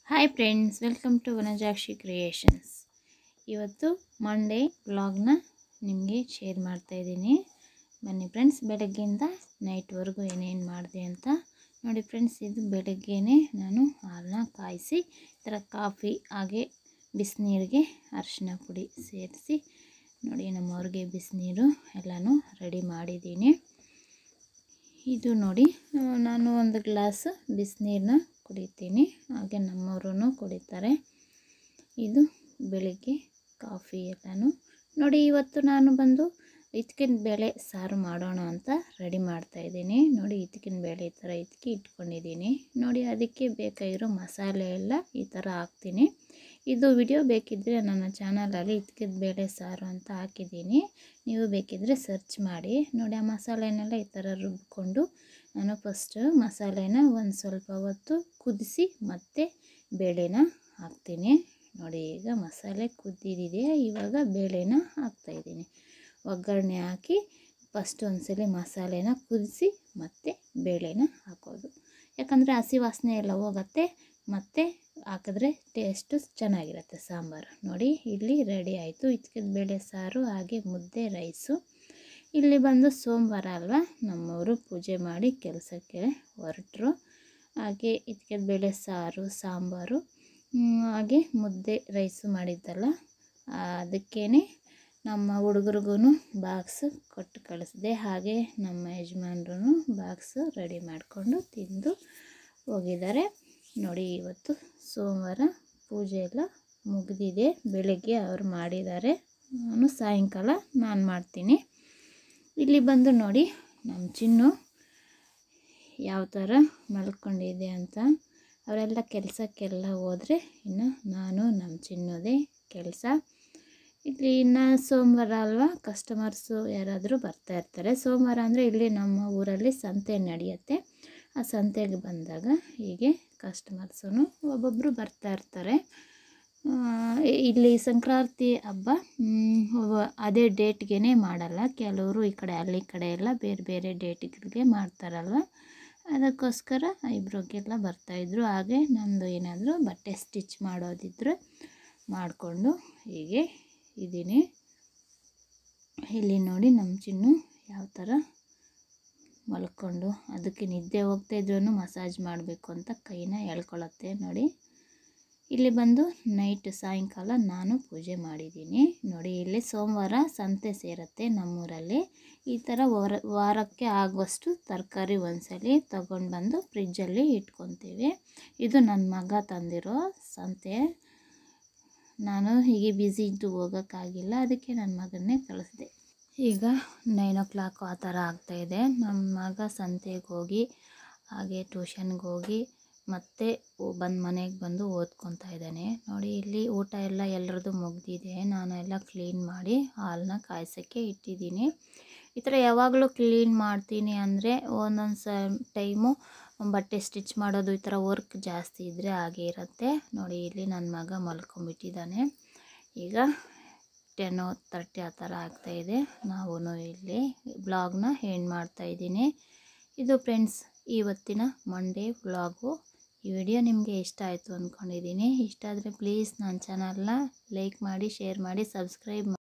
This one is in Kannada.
hi friends welcome to Vanajakshi creations ಇವತ್ತು ಮಂಡೇ ವ್ಲಾಗ್ನ ನಿಮಗೆ ಶೇರ್ ಮಾಡ್ತಾಯಿದ್ದೀನಿ ಬನ್ನಿ ಫ್ರೆಂಡ್ಸ್ ಬೆಳಗ್ಗೆಯಿಂದ ನೈಟ್ವರೆಗೂ ಏನೇನು ಮಾಡಿದೆ ಅಂತ ನೋಡಿ ಫ್ರೆಂಡ್ಸ್ ಇದು ಬೆಳಗ್ಗೆನೇ ನಾನು ಹಾಲನ್ನ ಕಾಯಿಸಿ ಈ ಥರ ಕಾಫಿ ಹಾಗೆ ಬಿಸಿನೀರಿಗೆ ಅರಿಶಿನ ಪುಡಿ ಸೇರಿಸಿ ನೋಡಿ ನಮ್ಮವ್ರಿಗೆ ಬಿಸಿನೀರು ಎಲ್ಲನೂ ರೆಡಿ ಮಾಡಿದ್ದೀನಿ ಇದು ನೋಡಿ ಆ, ನಾನು ಒಂದು ಗ್ಲಾಸ್ ಬಿಸಿನೀರನ್ನ ಕುಡಿತೀನಿ ಹಾಗೆ ನಮ್ಮವರು ಕುಡಿತಾರೆ ಇದು ಬೆಳಿಗ್ಗೆ ಕಾಫಿ ಎಲ್ಲನೂ ನೋಡಿ ಇವತ್ತು ನಾನು ಬಂದು ಇತ್ಕಿನ ಬೇಳೆ ಸಾರು ಮಾಡೋಣ ಅಂತ ರೆಡಿ ಮಾಡ್ತಾಯಿದ್ದೀನಿ ನೋಡಿ ಇತ್ಕಿನ ಬೇಳೆ ಈ ಥರ ಇತ್ಕಿ ಇಟ್ಕೊಂಡಿದ್ದೀನಿ ನೋಡಿ ಅದಕ್ಕೆ ಬೇಕಾಗಿರೋ ಮಸಾಲೆ ಎಲ್ಲ ಈ ಥರ ಹಾಕ್ತೀನಿ ಇದು ವಿಡಿಯೋ ಬೇಕಿದ್ದರೆ ನನ್ನ ಚಾನಲಲ್ಲಿ ಇತ್ಕಿದ ಬೇಳೆ ಸಾರು ಅಂತ ಹಾಕಿದ್ದೀನಿ ನೀವು ಬೇಕಿದ್ದರೆ ಸರ್ಚ್ ಮಾಡಿ ನೋಡಿ ಆ ಮಸಾಲೆನೆಲ್ಲ ಈ ಥರ ರುಬ್ಕೊಂಡು ನಾನು ಫಸ್ಟ್ ಮಸಾಲೆನ ಒಂದು ಸ್ವಲ್ಪ ಹೊತ್ತು ಕುದಿಸಿ ಮತ್ತೆ ಬೇಳೆನ ಹಾಕ್ತೀನಿ ನೋಡಿ ಈಗ ಮಸಾಲೆ ಕುದ್ದಿದೆ ಇವಾಗ ಬೇಳೆನ ಹಾಕ್ತಾಯಿದ್ದೀನಿ ಒಗ್ಗರಣೆ ಹಾಕಿ ಫಸ್ಟ್ ಒಂದ್ಸಲಿ ಮಸಾಲೆನ ಕುದಿಸಿ ಮತ್ತೆ ಬೇಳೆನ ಹಾಕೋದು ಯಾಕಂದರೆ ಹಸಿ ವಾಸನೆ ಎಲ್ಲ ಹೋಗುತ್ತೆ ಮತ್ತು ಹಾಕಿದ್ರೆ ಟೇಸ್ಟು ಚೆನ್ನಾಗಿರುತ್ತೆ ಸಾಂಬಾರು ನೋಡಿ ಇಲ್ಲಿ ರೆಡಿ ಆಯಿತು ಇದ್ಕಿದ ಬೇಳೆ ಸಾರು ಹಾಗೆ ಮುದ್ದೆ ರೈಸು ಇಲ್ಲಿ ಬಂದು ಸೋಮವಾರ ಅಲ್ವಾ ನಮ್ಮವರು ಪೂಜೆ ಮಾಡಿ ಕೆಲಸಕ್ಕೆ ಹೊರಟರು ಹಾಗೆ ಇದ್ಕಿದ ಬೇಳೆ ಸಾರು ಸಾಂಬಾರು ಹ್ಮ್, ಹಾಗೆ ಮುದ್ದೆ ರೈಸು ಮಾಡಿದ್ದಲ್ಲ ಅದಕ್ಕೇ ನಮ್ಮ ಹುಡುಗರಿಗೂ ಬಾಕ್ಸ್ ಕೊಟ್ಟು ಕಳಿಸಿದೆ ಹಾಗೆ ನಮ್ಮ ಯಜಮಾನ್ರು ಬಾಕ್ಸು ರೆಡಿ ಮಾಡಿಕೊಂಡು ತಿಂದು ಹೋಗಿದ್ದಾರೆ ನೋಡಿ ಇವತ್ತು ಸೋಮವಾರ ಪೂಜೆ ಎಲ್ಲ ಮುಗಿದಿದೆ ಬೆಳಗ್ಗೆ ಅವ್ರು ಮಾಡಿದ್ದಾರೆ ನಾನು ಸಾಯಂಕಾಲ ನಾನು ಮಾಡ್ತೀನಿ ಇಲ್ಲಿ ಬಂದು ನೋಡಿ ನಮ್ಮ ಚಿನ್ನು ಯಾವ ಥರ ಮಲ್ಕೊಂಡಿದೆ ಅಂತ ಅವರೆಲ್ಲ ಕೆಲಸಕ್ಕೆಲ್ಲ ಹೋದರೆ ಇನ್ನು ನಾನು ನಮ್ಮ ಚಿನ್ನೋದೇ ಕೆಲಸ ಇಲ್ಲಿ ಇನ್ನು ಸೋಮವಾರ ಅಲ್ವಾ ಕಸ್ಟಮರ್ಸು ಯಾರಾದರೂ ಬರ್ತಾ ಇರ್ತಾರೆ ಸೋಮವಾರ ಅಂದರೆ ಇಲ್ಲಿ ನಮ್ಮ ಊರಲ್ಲಿ ಸಂತೆ ನಡೆಯುತ್ತೆ ಆ ಸಂತೆಗೆ ಬಂದಾಗ ಹೀಗೆ ಕಸ್ಟಮರ್ಸು ಒಬ್ಬೊಬ್ಬರು ಬರ್ತಾ ಇರ್ತಾರೆ ಆ, ಇಲ್ಲಿ ಸಂಕ್ರಾಂತಿ ಹಬ್ಬ ಮ್, ಒಬ್ಬ- ಅದೇ ಡೇಟ್ಗೆ ಮಾಡಲ್ಲ ಕೆಲವರು ಈ ಕಡೆ ಹಳ್ಳಿ ಕಡೆ ಎಲ್ಲ ಬೇರೆ ಬೇರೆ ಡೇಟ್ಗಳಿಗೆ ಮಾಡ್ತಾರಲ್ವ ಅದಕ್ಕೋಸ್ಕರ ಇಬ್ರಿಗೆಲ್ಲ ಬರ್ತಾಯಿದ್ರು ಹಾಗೆ ನಮ್ಮದು ಏನಾದರೂ ಬಟ್ಟೆ ಸ್ಟಿಚ್ ಮಾಡೋದಿದ್ರೆ ಮಾಡಿಕೊಂಡು ಹೀಗೆ ಇದ್ದೀನಿ ಇಲ್ಲಿ ನೋಡಿ ನಮ್ಮ ಚಿನ್ನು ಯಾವ ಥರ ಮಲ್ಕೊಂಡು ಅದಕ್ಕೆ ನಿದ್ದೆ ಹೋಗ್ತಾ ಇದ್ರೂ ಮಸಾಜ್ ಮಾಡಬೇಕು ಅಂತ ಕೈನ ಎಳ್ಕೊಳತ್ತೆ ನೋಡಿ ಇಲ್ಲಿ ಬಂದು ನೈಟ್ ಸಾಯಂಕಾಲ ನಾನು ಪೂಜೆ ಮಾಡಿದ್ದೀನಿ ನೋಡಿ ಇಲ್ಲಿ ಸೋಮವಾರ ಸಂತೆ ಸೇರುತ್ತೆ ನಮ್ಮೂರಲ್ಲಿ ಈ ಥರ ವಾರ ವಾರಕ್ಕೆ ಆಗುವಷ್ಟು ತರಕಾರಿ ಒಂದ್ಸಲಿ ತಗೊಂಡು ಬಂದು ಫ್ರಿಜ್ಜಲ್ಲಿ ಇಟ್ಕೊತೀವಿ ಇದು ನನ್ನ ಮಗ ತಂದಿರೋ ಸಂತೆ ನಾನು ಹೀಗೆ ಬ್ಯುಸಿ ಇದ್ದು ಹೋಗೋಕ್ಕಾಗಿಲ್ಲ ಅದಕ್ಕೆ ನನ್ನ ಮಗನ್ನೇ ಕಳಿಸ್ದೆ ಈಗ ನೈನ್ ಓ ಕ್ಲಾಕ್ ಆ ಥರ ಆಗ್ತಾಯಿದೆ ನಮ್ಮ ಮಗ ಸಂತೆಗೆ ಹೋಗಿ ಹಾಗೆ ಟ್ಯೂಷನ್ಗೆ ಹೋಗಿ ಮತ್ತೆ ಬಂದು ಮನೆಗೆ ಬಂದು ಓದ್ಕೊತಾ ಇದ್ದಾನೆ ನೋಡಿ ಇಲ್ಲಿ ಊಟ ಎಲ್ಲ ಎಲ್ಲರದ್ದು ಮುಗ್ದಿದೆ ನಾನು ಎಲ್ಲ ಕ್ಲೀನ್ ಮಾಡಿ ಹಾಲನ್ನ ಕಾಯ್ಸೋಕ್ಕೆ ಇಟ್ಟಿದ್ದೀನಿ ಈ ಥರ ಯಾವಾಗಲೂ ಕ್ಲೀನ್ ಮಾಡ್ತೀನಿ ಅಂದರೆ ಒಂದೊಂದು ಸ ಟೈಮು ಬಟ್ಟೆ ಸ್ಟಿಚ್ ಮಾಡೋದು ಈ ಥರ ವರ್ಕ್ ಜಾಸ್ತಿ ಇದ್ದರೆ ಹಾಗೆ ಇರುತ್ತೆ ನೋಡಿ ಇಲ್ಲಿ ನನ್ನ ಮಗ ಮಲ್ಕೊಂಬಿಟ್ಟಿದ್ದಾನೆ ಈಗ ಟೆನ್ ತರ್ಟಿ ಆ ಥರ ಆಗ್ತಾಯಿದೆ ನಾವು ಇಲ್ಲಿ ಬ್ಲಾಗ್ನ ಎಂಡ್ ಮಾಡ್ತಾಯಿದ್ದೀನಿ ಇದು ಫ್ರೆಂಡ್ಸ್ ಇವತ್ತಿನ ಮಂಡೇ ವ್ಲಾಗು ಈ ವಿಡಿಯೋ ನಿಮಗೆ ಇಷ್ಟ ಆಯಿತು ಅಂದ್ಕೊಂಡಿದ್ದೀನಿ ಇಷ್ಟ ಆದರೆ ಪ್ಲೀಸ್ ನನ್ನ ಚಾನಲ್ನ ಲೈಕ್ ಮಾಡಿ ಶೇರ್ ಮಾಡಿ ಸಬ್ಸ್ಕ್ರೈಬ್